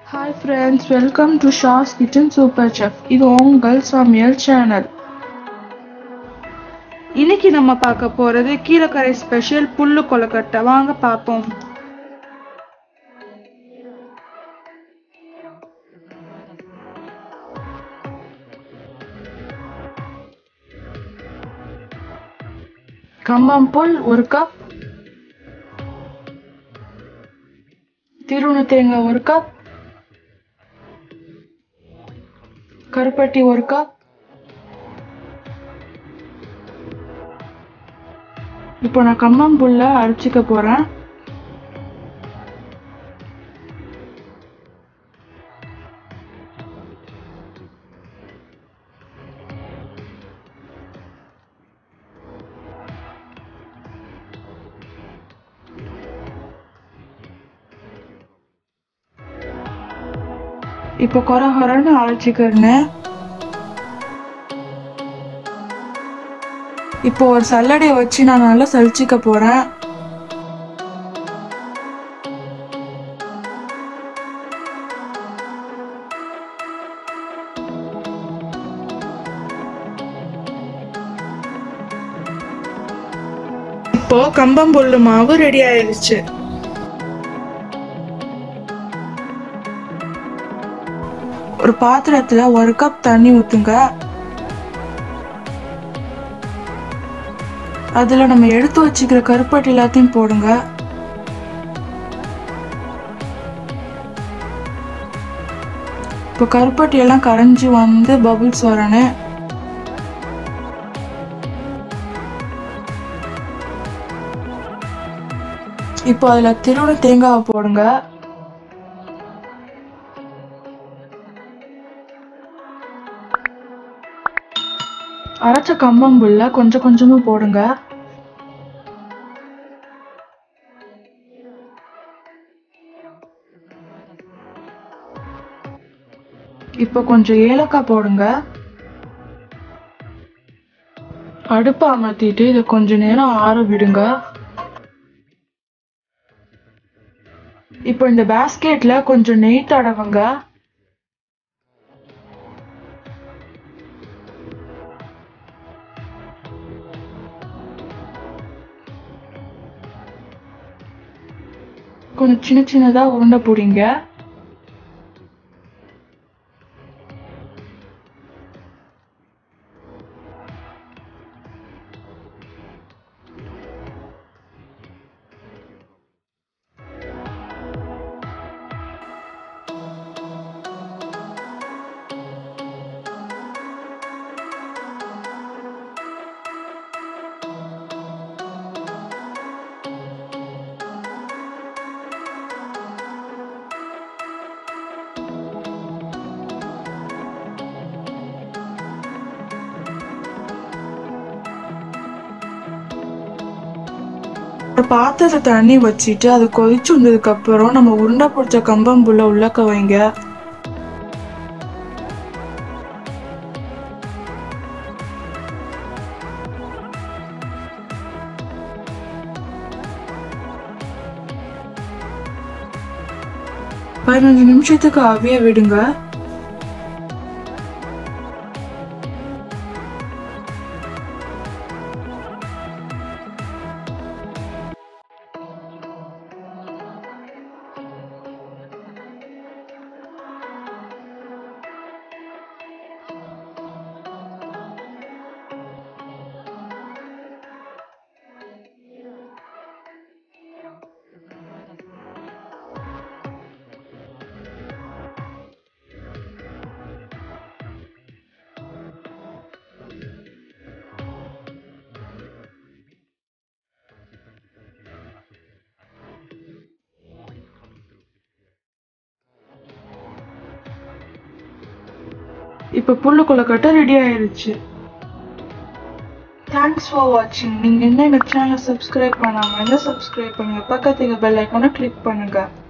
hi friends welcome to Sha's kitchen super chef இது உங்கள் சமையல் சேனல் இன்னைக்கு நம்ம பார்க்க போறது கீரைக்கரை ஸ்பெஷல் புல்லு கொலக்கட்டை வாங்க பார்ப்போம் கம்பம்புல் ஒரு கப் திருவுண தேங்காய் ஒரு கப் கருப்பட்டி ஒரு கப் இப்போ நான் கம்மம்புல்ல அரைச்சிக்க போறேன் இப்போ கொர கொரன்னு அரைச்சிக்கிறேன் இப்போ ஒரு சல்லடையை வச்சு நான் நல்லா சலிச்சிக்க போறேன் இப்போ கம்பம்புல்லு மாவு ரெடி ஆயிடுச்சு ஒரு பாத்திரத்துல ஒரு கப் தண்ணி ஊத்துங்க அதுல நம்ம எடுத்து வச்சுக்கிற கருப்பட்டி எல்லாத்தையும் போடுங்க இப்போ கருப்பட்டி எல்லாம் கரைஞ்சி வந்து பபுள்ஸ் வரணும் இப்போ அதுல திருவண்ண தேங்காவை போடுங்க அரைச்ச கம்பம்புல்ல கொஞ்சம் கொஞ்சமா போடுங்க இப்போ கொஞ்சம் ஏலக்காய் போடுங்க அடுப்பை அமர்த்திட்டு இதை கொஞ்ச நேரம் ஆற விடுங்க இப்போ இந்த பேஸ்கெட்ல கொஞ்சம் நெய் தடவுங்க கொஞ்சம் சின்ன சின்னதா உருண்டை பிடிங்க ஒரு பாத்திரத்தை தண்ணி வச்சுட்டு அது கொதிச்சு வந்ததுக்கு அப்புறம் நம்ம உருண்டை பிடிச்ச கம்பம்புள்ள உள்ளக்க வைங்க பதினஞ்சு நிமிஷத்துக்கு அவிய விடுங்க இப்போ புல்லு கொலக்கட்டை ரெடி ஆயிருச்சு தேங்க்ஸ் ஃபார் வாட்சிங் நீங்க என்ன எங்க சேனலை சப்ஸ்கிரைப் பண்ணாம இருந்தா சப்ஸ்கிரைப் பண்ணுங்க பக்கத்துல பெல் ஐக்கானை கிளிக் பண்ணுங்க